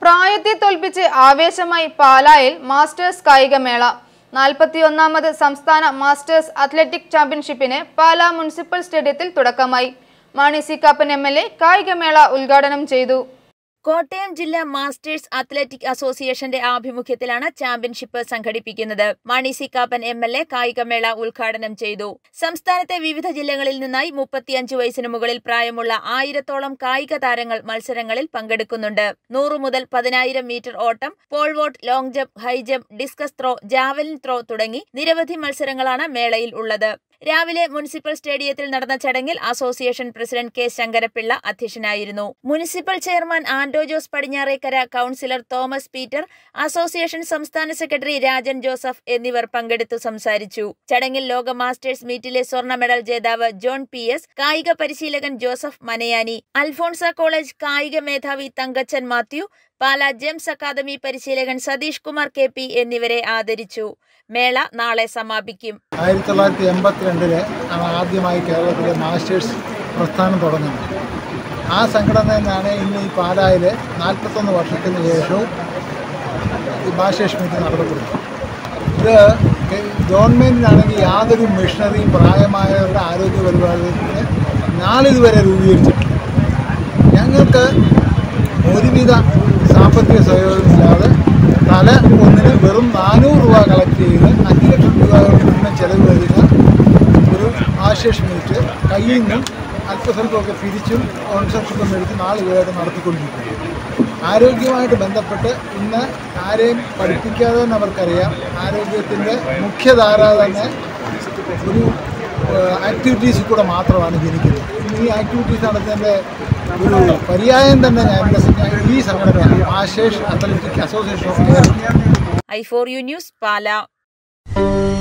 പ്രായത്തെ തോൽപ്പിച്ച് ആവേശമായി പാലായിൽ മാസ്റ്റേഴ്സ് കായികമേള നാൽപ്പത്തിയൊന്നാമത് സംസ്ഥാന മാസ്റ്റേഴ്സ് അത്ലറ്റിക് ചാമ്പ്യൻഷിപ്പിന് പാലാ മുനിസിപ്പൽ സ്റ്റേഡിയത്തിൽ തുടക്കമായി Mani C Kappan M L A കായികമേള ഉദ്ഘാടനം ചെയ്തു കോട്ടയം ജില്ലാ മാസ്റ്റേഴ്സ് അത്ലറ്റിക് അസോസിയേഷന്റെ ആഭിമുഖ്യത്തിലാണ് ചാമ്പ്യൻഷിപ്പ് സംഘടിപ്പിക്കുന്നത് Mani C Kappan M L A കായികമേള ഉദ്ഘാടനം ചെയ്തു സംസ്ഥാനത്തെ വിവിധ ജില്ലകളിൽ നിന്നായി മുപ്പത്തിയഞ്ച് വയസ്സിന് മുകളിൽ പ്രായമുള്ള ആയിരത്തോളം കായിക താരങ്ങൾ മത്സരങ്ങളിൽ പങ്കെടുക്കുന്നുണ്ട് നൂറ് മുതൽ പതിനായിരം മീറ്റർ ഓട്ടം pole vault long jump high jump discus throw javelin throw തുടങ്ങി നിരവധി മത്സരങ്ങളാണ് മേളയിൽ ഉള്ളത് രാവിലെ മുനിസിപ്പൽ സ്റ്റേഡിയത്തിൽ നടന്ന ചടങ്ങിൽ അസോസിയേഷൻ പ്രസിഡന്റ് കെ ശങ്കരപിള്ള അധ്യക്ഷനായിരുന്നു municipal chairman Ando Jose Padinjarekkara councillor Thomas Peter association സംസ്ഥാന സെക്രട്ടറി രാജൻ ജോസഫ് എന്നിവർ പങ്കെടുത്തു സംസാരിച്ചു ചടങ്ങിൽ ലോക മാസ്റ്റേഴ്സ് മീറ്റിലെ സ്വർണ്ണ മെഡൽ ജേതാവ് ജോൺ പി എസ് കായിക പരിശീലകൻ ജോസഫ് മനയാനി അൽഫോൺസ കോളേജ് കായിക മേധാവി തങ്കച്ചൻ മാത്യു പാലാ ജെംസ് അക്കാദമി പരിശീലകൻ സതീഷ് കുമാർ കെ പി എന്നിവരെ ആദരിച്ചു മേള നാളെ സമാപിക്കും ആയിരത്തി തൊള്ളായിരത്തി എൺപത്തിരണ്ടില് ആണ് ആദ്യമായി കേരളത്തിലെ മാസ്റ്റേഴ്സ് പ്രസ്ഥാനം തുടങ്ങുന്നത് ആ സംഘടന തന്നെയാണ് ഇന്ന് ഈ പാലായിൽ നാൽപ്പത്തൊന്ന് വർഷത്തിന് ശേഷവും ഈ മാസ്റ്റേഴ്സ് മീറ്റ് നടത്തപ്പെടുന്നത് ഇത് കെ- ഗവൺമെൻറ്റിനാണെങ്കിൽ യാതൊരു മിഷണറിയും പ്രായമായവരുടെ ആരോഗ്യ പരിപാലനത്തിന് നാളിതുവരെ രൂപീകരിച്ചിട്ടില്ല ഞങ്ങൾക്ക് ഒരുവിധ സാമ്പത്തിക സഹയോഗമില്ലാതെ തല ഒന്നിന് വെറും നാനൂറ് രൂപ കളക്ട് ചെയ്ത് അഞ്ച് ലക്ഷം രൂപ മുന്നേ ചെലവ് വരുന്ന ഒരു ആശേഷ് മീറ്റ് കയ്യിൽ നിന്നും അല്പസ്വല്പമൊക്കെ പിരിച്ചും കോൺസെപ്ഷനും എടുത്ത് നാളുകളായിട്ട് നടത്തിക്കൊണ്ടിരിക്കുന്നു ആരോഗ്യവുമായിട്ട് ബന്ധപ്പെട്ട് ഇന്ന് ആരെയും പഠിപ്പിക്കാതെ തന്നെ അവർക്കറിയാം ആരോഗ്യത്തിൻ്റെ മുഖ്യധാര തന്നെ ഒരു ആക്ടിവിറ്റീസിൽ കൂടെ മാത്രമാണ് ജനിക്കുന്നത് ഇന്ന് ഈ ആക്ടിവിറ്റീസ് നടത്തുന്നതിൻ്റെ ഒരു പര്യായം തന്നെ ഞാൻ എൻ്റെ ഈ സംഘടനയാണ് Ashesh athletic association of Kerala I for you news Pala